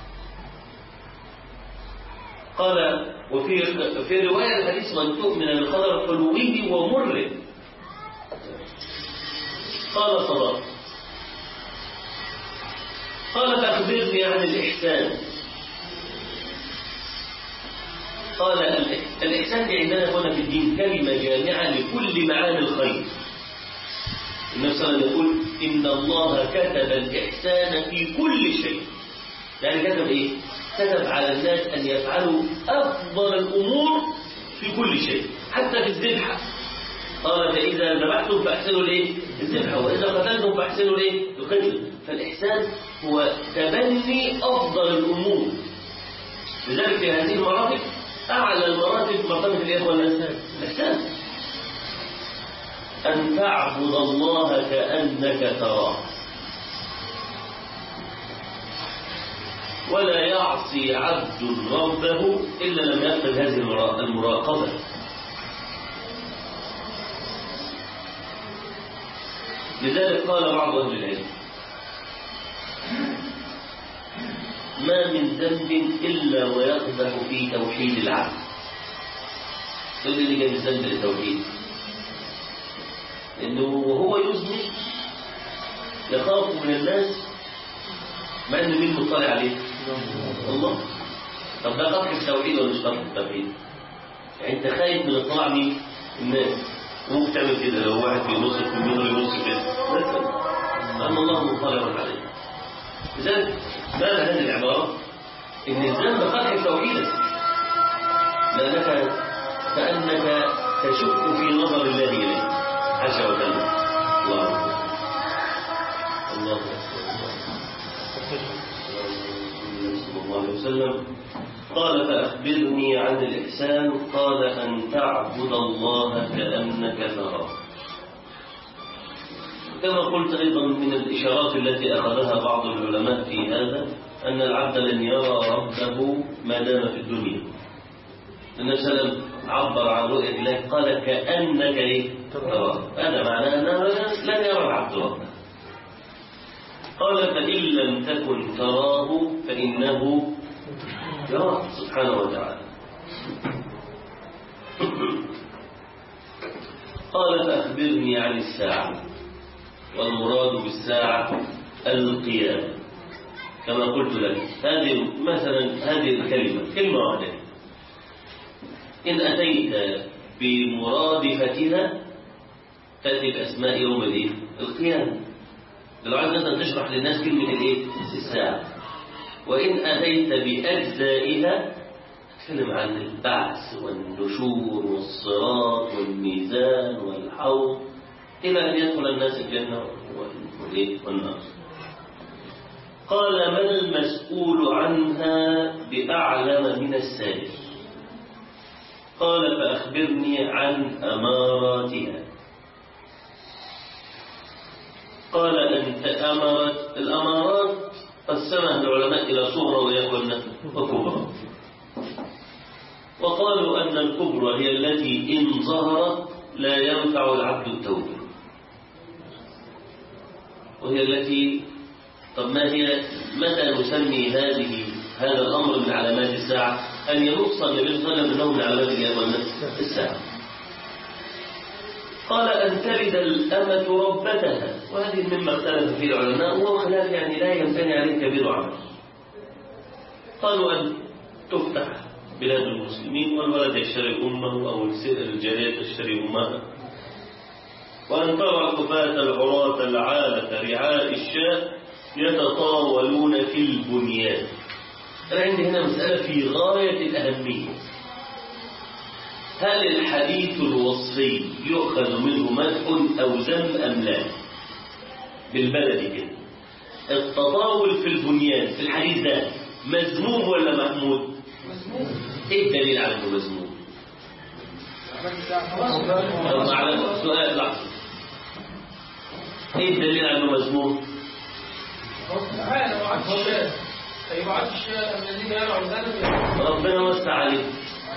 قال وفي في رواية الحديث من تؤمن بالقدر حلوه ومره قال صدق قال فأخبرني عن الإحسان قال الإحسان دي عندنا هنا في الدين كلمة جامعة لكل معاني الخير النبي صلى الله عليه وسلم يقول إن الله كتب الإحسان في كل شيء يعني كتب إيه؟ كتب على الناس أن يفعلوا أفضل الأمور في كل شيء حتى في الذبحة قال فإذا ذبحتم فأحسنوا الإيه؟ الذبحة وإذا قتلتم فأحسنوا الإيه؟ القتل فالإحسان هو تبني أفضل الأمور لذلك في هذه المراتب أعلى المراتب مرتبة الإخوة الإحسان أن تعبد الله كأنك تراه ولا يعصي عبد ربه إلا لم يقبل هذه المراقبة لذلك قال بعض أهل العلم ما من ذنب إلا ويقدح في توحيد العبد تقول لي جاب الذنب للتوحيد إنه وهو يذنب يخاف من الناس مع إن مين مطلع عليه؟ الله طب ده قدح التوحيد ولا مش قدح التوحيد؟ يعني أنت خايف من اطلاع مين؟ الناس ممكن تعمل كده لو واحد بيبص في المنور يبص كده مثلا أما الله مطلع عليه لذلك معنى هذه العبارة إن الذنب قدح توحيدك لأنك كأنك تشك في نظر الله إليك عز وجل الله أكبر. الله أكبر. صلى الله عليه وسلم قال فأخبرني عن الإحسان قال أن تعبد الله كأنك تراه كما قلت أيضا من الإشارات التي أخذها بعض العلماء في هذا أن العبد لن يرى ربه ما دام في الدنيا النبي صلى الله عليه وسلم عبر عن رؤية الله قال كأنك إيه تراه هذا معناه أنه لن يرى العبد ربه قال فإن لم تكن تراه فإنه يراه سبحانه وتعالى قال فأخبرني عن الساعة والمراد بالساعة القيامة كما قلت لك هذه مثلا هذه الكلمة كلمة واحدة إن أتيت بمرادفتها تأتي بأسماء يوم الإيه؟ القيامة لو عايز مثلا تشرح للناس كلمة الإيه؟ الساعة وإن أتيت بأجزائها تتكلم عن البعث والنشور والصراط والميزان والحوض إلى أن يدخل الناس الجنة والنار قال ما المسؤول عنها بأعلم من السائل قال فأخبرني عن أماراتها قال أنت أمرت الأمارات قسمها العلماء إلى صغرى وكبرى وقالوا أن الكبرى هي التي إن ظهرت لا ينفع العبد التوبة وهي التي طب ما هي متى نسمي هذه هذا الأمر من علامات الساعة أن ينص النبي صلى الله عليه وسلم أنه من علامات الساعة قال أن تلد الأمة ربتها وهذه مما اختلف فيه العلماء وهو خلاف يعني لا ينبني عليه كبير عمل قالوا أن تفتح بلاد المسلمين والولد يشتري أمه أو الجارية تشتري أمها وأن ترى الكفاة العراة العالة رعاء الشاة يتطاولون في البنيان أنا عندي هنا مسألة في غاية الأهمية هل الحديث الوصفي يؤخذ منه مدح أو ذم أم لا بالبلد كده التطاول في البنيان في الحديث ده مذموم ولا محمود ايه الدليل على انه مذموم طب على سؤال لحظه ايه الدليل على انه مذموم تعالى وعد الشاة أي وعد الشاة الذين يرعوا الغنم ربنا وسع عليه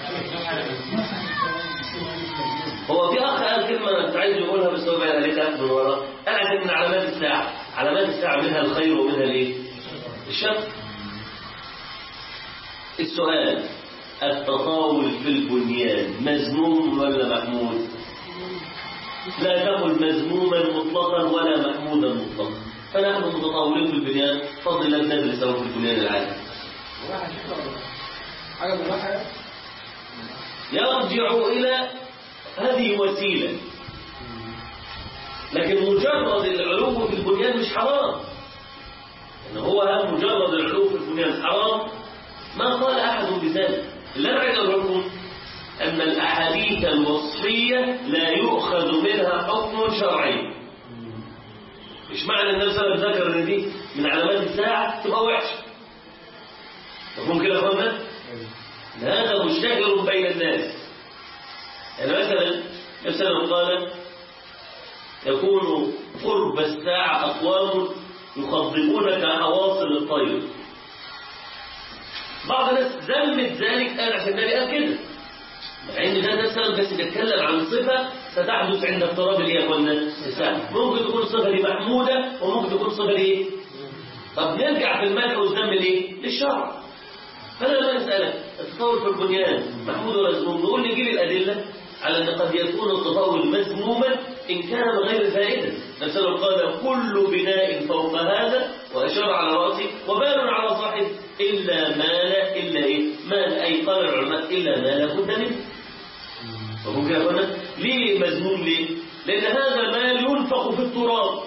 هو في اخ قال كلمه انا كنت عايز يقولها بس هو بقى لقيتها من ورا قال من علامات الساعه علامات الساعه منها الخير ومنها الايه الشر السؤال التطاول في البنيان مذموم ولا محمود لا تقل مذموما مطلقا ولا محمودا مطلقا فنحن متطاولين في البنيان فضل لم ندرس في البنيان العالي حاجة مباحة يرجع إلى هذه وسيلة لكن مجرد العلو في البنيان مش حرام إن هو مجرد العلو في البنيان حرام ما قال أحد بذلك اللي أنا عايز أقول لكم أن الأحاديث الوصفية لا يؤخذ منها حكم شرعي مش معنى النبي صلى الله عليه وسلم ذكر ان دي من علامات الساعة تبقى وحشة مفهوم كده يا اخوانا؟ هذا مشتهر بين الناس يعني مثلا مثلا قال يكون قرب الساعة أقوام يخضبون كحواصل الطير بعض الناس ذمت ذلك قال عشان النبي قال كده مع ان ده مثلا بس بيتكلم عن صفه ستحدث عند اضطراب الايه يا اخوانا الساعه ممكن تكون الصفه دي محموده وممكن تكون الصفه دي طب نرجع في المدح والذم ليه؟ للشرع فانا لما نسالك التطور في البنيان محمود ولا مذموم نقول نجيب الادله على ان قد يكون التطور مذموما ان كان بغير فائده مثلا قال كل بناء فوق هذا واشار على راسه وبال على صاحب الا ما لا الا ايه؟ ما اي قال العلماء الا ما لا بد منه فهم كده هنا ليه مذموم ليه؟ لان هذا مال ينفق في التراب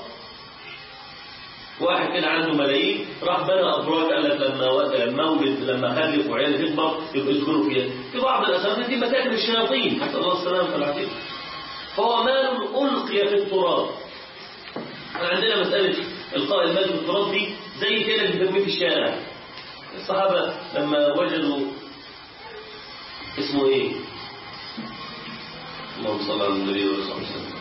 واحد كده عنده ملايين راح بنى ابراج قال لك لما و- مولد لما خلف وعيال تكبر يبقى يسكنوا فيها في بعض الاسامي دي مساكن الشياطين حتى الله السلامه والعافيه فهو مال القي في التراب احنا عندنا مساله القاء المال في التراب دي زي كده اللي بنرميه في الشارع الصحابه لما وجدوا اسمه ايه اللهم صل على النبي صلى الله عليه وسلم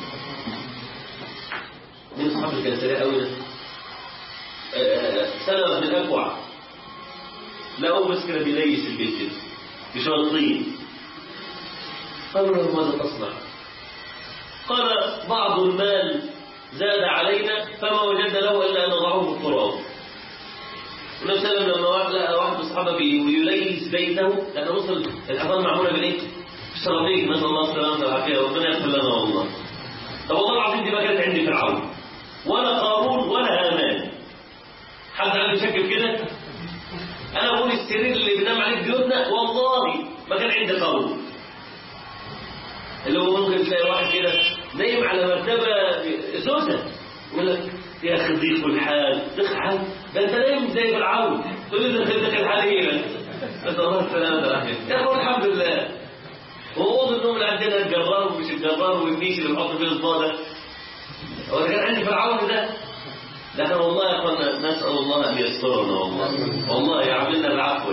مين الصحابه اللي كان سريع قوي ده سلمة بن الأكوع لقوا مسكنة بيليس البيت كده بشوية طين قالوا له ماذا تصنع؟ قال بعض المال زاد علينا فما وجدنا له إلا أن نضعه في التراب النبي صلى الله عليه وسلم لما واحد لقى واحد من الصحابة بيليس بيته لأن مصر الحفاظ معمولة بالإيه؟ بالسرابيك نسأل الله السلامة والعافية ربنا يغفر لنا والله طب والله العظيم دي ما كانت عندي فرعون ولا قارون ولا هامان حد عنده شك في كده انا بقول السرير اللي بنام عليه في بيوتنا والله ما كان عندي قارون اللي هو ممكن تلاقي واحد كده نايم على مرتبه سوسه يقول لك يا اخي ضيق الحال ضيق الحال ده انت نايم زي فرعون تقول لي ده ضيق الحال ايه نسال الله السلامه والعافيه يا اخي الحمد لله هو اوضه النوم اللي عندنا الجرار ومش الجرار والنيش اللي بنحط فيه الصاده هو كان عندي فرعون ده لكن والله يا اخوانا نسال الله ان يسترنا والله والله يعملنا العفو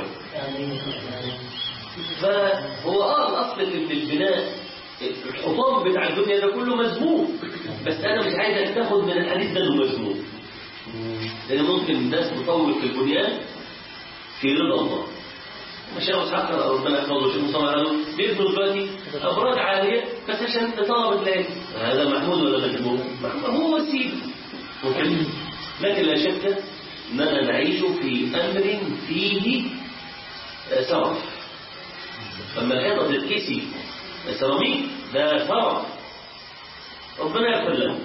فهو اه الاصل ان البناء الحطام بتاع الدنيا ده كله مذموم بس انا مش عايزك تاخد من الحديث ده انه مذموم لان ممكن الناس تطول في البنيان في رضا الله الشيخ اسحاق ربنا يحفظه الشيخ مصطفى قالوا بيبنوا دلوقتي ابراج عاليه بس عشان طلبه العلم هذا محمود ولا مذموم؟ هو وسيله ممكن لكن لا شك اننا نعيش في امر فيه سرف لما الحيطه تتكسي السيراميك ده سرف ربنا يغفر له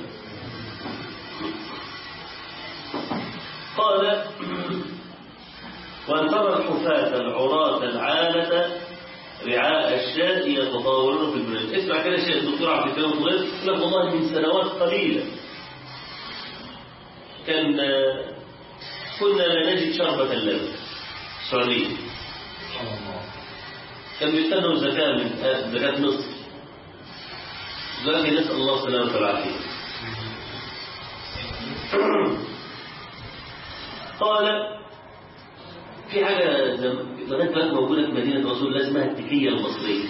قال وان ترى الحفاة العراة العالة رعاء الشاة يتطاولون في البلاد اسمع كده شيء الدكتور عبد الكريم طويل يقول لك والله من سنوات قليله كان كنا لا نجد شربة اللبن السعودية كان بيستنوا زكاة من زكاة مصر دلوقتي نسأل الله السلامة والعافية قال في حاجة زم- لغاية دلوقتي موجودة في مدينة رسول الله اسمها التكية المصرية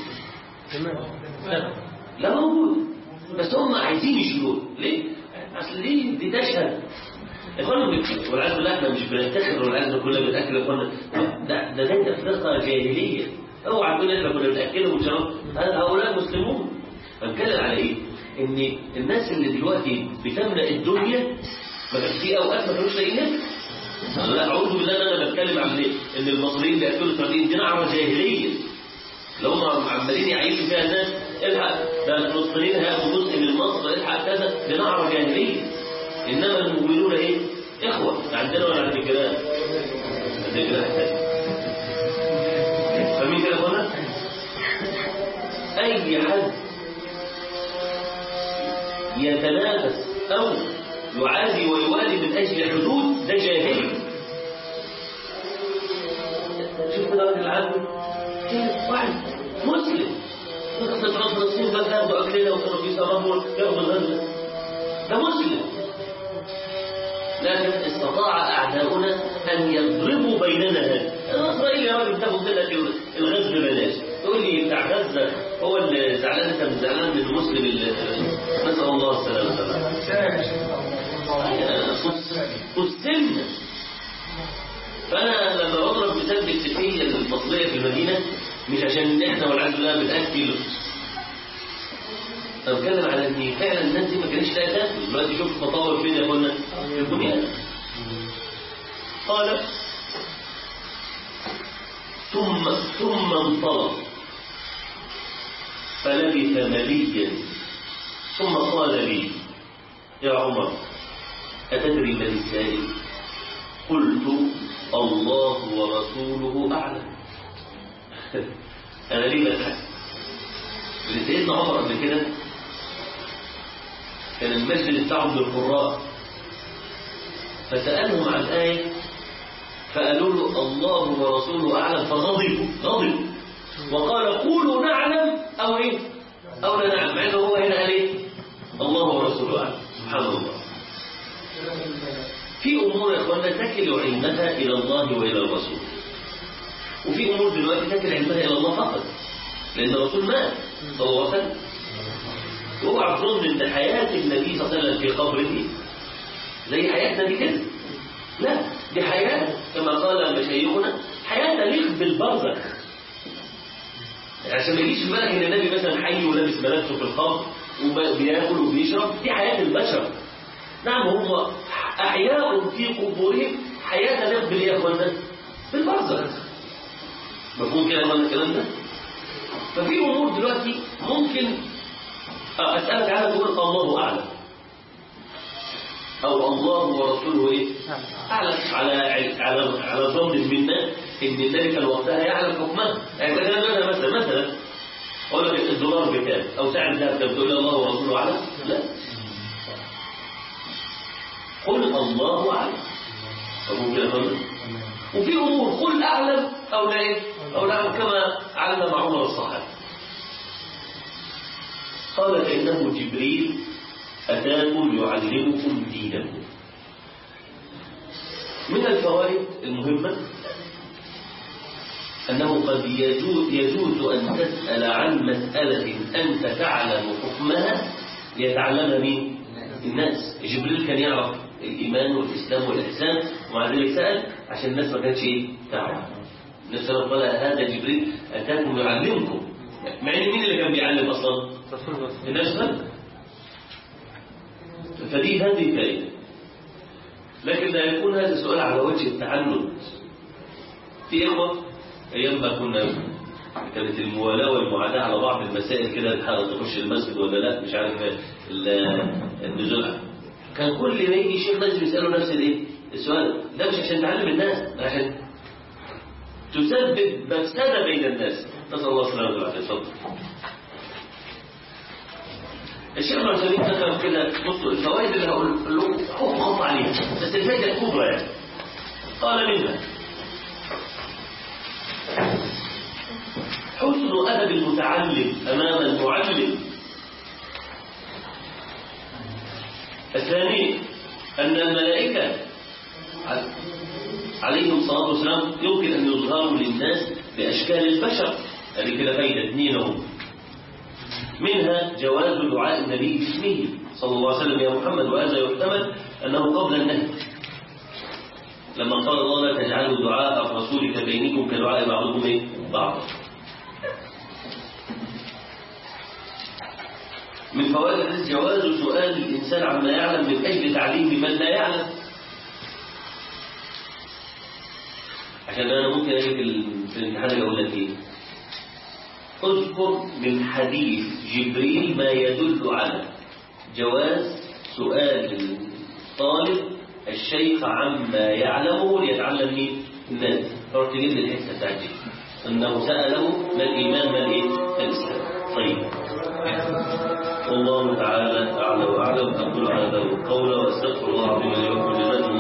لا موجود بس هم عايزين يشيلوه ليه؟ اصل دي دي تشهد اخوانا والعياذ بالله احنا مش بنفتخر والعياذ كلنا بناكل يا اخوانا ده ده ده تفرقه جاهليه اوعى تقول احنا كنا بناكلهم ونشرب هؤلاء مسلمون بنتكلم على ايه؟ ان الناس اللي دلوقتي بتملا الدنيا ما كانش في اوقات ما كانوش لاقيين ناكل. أنا لا اعوذ بالله ان انا بتكلم عن ايه؟ ان المصريين بياكلوا السعوديين دي نعره جاهليه لو هم عمالين يعيشوا فيها الناس الحق ده الفلسطينيين هياخدوا جزء من مصر الحق كذا دي نعره جاهليه انما المؤمنون ايه؟ اخوه عندنا ولا عند الجيران؟ عند الجيران فاهمين كده يا اخوانا؟ اي حد يتنافس او يعادي ويوالي من اجل حدود ده جاهلي شوف كده راجل عادل واحد مسلم نقطة رب الصين بس ياخدوا أكلنا وكانوا بيسربوا ياخدوا الغزة ده مسلم لكن استطاع أعداؤنا أن يضربوا بيننا هذا الإسرائيلي يا راجل تاخد منك الغز ببلاش تقول لي بتاع غزة هو اللي زعلان أنت مش زعلان من المسلم اللي نسأل الله السلامة والسلم فأنا لما بضرب مثال بالسفية المصرية في المدينة مش عشان احنا والعياذ بالله بنأكل انا بتكلم على ان فعلا الناس دي ما كانتش لاقيه تاكل دلوقتي شوف التطور فين يا اخوانا في البنيان قال ثم ثم انطلق فلبث مليا ثم قال لي يا عمر أتدري من السائل قلت الله ورسوله أعلم أنا ليه بضحك اللي سيدنا عمر قبل كده كان المجلس بتاعهم بالقراء فسألهم عن آية فقالوا له الله ورسوله أعلم فغضبوا غضبوا وقال قولوا نعلم أو إيه أو لا نعلم مع إنه هو هنا قال إيه الله ورسوله أعلم سبحان الله في أمور يا إخواننا تكل علمها إلى الله وإلى الرسول وفي أمور دلوقتي تكل علمها إلى الله فقط لأن الرسول مات صلى الله عليه وسلم اوعى تظن ان حياة النبي صلى الله عليه وسلم في قبره زي حياتنا دي كده لا دي حياة كما قال مشايخنا حياة تليق بالبرزخ عشان ما يجيش في بالك ان النبي مثلا حي ولابس ملابسه في القبر وبياكل وبيشرب دي حياة البشر نعم هم احياء في قبورهم حياة تليق بالايه يا اخوانا بالبرزخ مفهوم كده يا اخوانا الكلام ده ففي امور دلوقتي ممكن أسألك عنها تقول الله أعلم أو الله ورسوله إيه؟ أعلم على على على ظن منا إن النبي كان وقتها يعلم حكمها يعني إذا كان أنا مثلا مثلا أقول لك الدولار بكام أو سعر الذهب كام تقول لي الله ورسوله أعلم؟ لا قل الله أعلم فممكن أفهم وفي أمور قل أعلم أو لا إيه؟ أو لا أعلم كما علم عمر الصحابة قال فإنه جبريل أتاكم يعلمكم دينكم من الفوائد المهمة أنه قد يجوز, يجوز أن تسأل عن مسألة أنت تعلم حكمها يتعلمها مين؟ الناس جبريل كان يعرف الإيمان والإسلام والإحسان ومع ذلك سأل عشان الناس ما كانتش إيه؟ تعرف الناس قال هذا جبريل أتاكم يعلمكم مع ان مين اللي كان بيعلم اصلا الناس بس فدي هذه فائده لكن لا يكون هذا السؤال على وجه التعنت في اخوه ايام ما كنا كانت الموالاه والمعاداه على بعض المسائل كده الحاله تخش المسجد ولا لا مش عارف النزول كان كل ما يجي شيخ لازم يساله نفس الايه السؤال ده مش عشان تعلم الناس عشان تسبب مفسده بين الناس نسأل الله السلامة والعافية اتفضل الشيخ ابن عثيمين ذكر كده بصوا الفوائد اللي هقول لكم حكم خط عليها بس الفائدة الكبرى يعني قال منها حسن أدب المتعلم أمام المعلم الثاني أن الملائكة عليهم الصلاة والسلام يمكن أن يظهروا للناس بأشكال البشر هذه كده فايدة اثنين اهو منها جواز دعاء النبي باسمه صلى الله عليه وسلم يا محمد وهذا يحتمل أنه قبل النهي لما قال الله لا تجعلوا دعاء الرسول كبينكم كدعاء بعضكم ايه؟ بعض من فوائد الحديث جواز سؤال الإنسان عما يعلم من أجل تعليم من لا يعلم عشان أنا ممكن أجي في الامتحان أقول لك إيه اذكر من حديث جبريل ما يدل على جواز سؤال الطالب الشيخ عما يعلمه ليتعلم مين الناس فرحت تجيب لي الحته بتاعت دي انه ساله ما الايمان ما الايه الاسلام طيب والله تعالى اعلى واعلم اقول هذا القول واستغفر الله العظيم لي ولكم جزاكم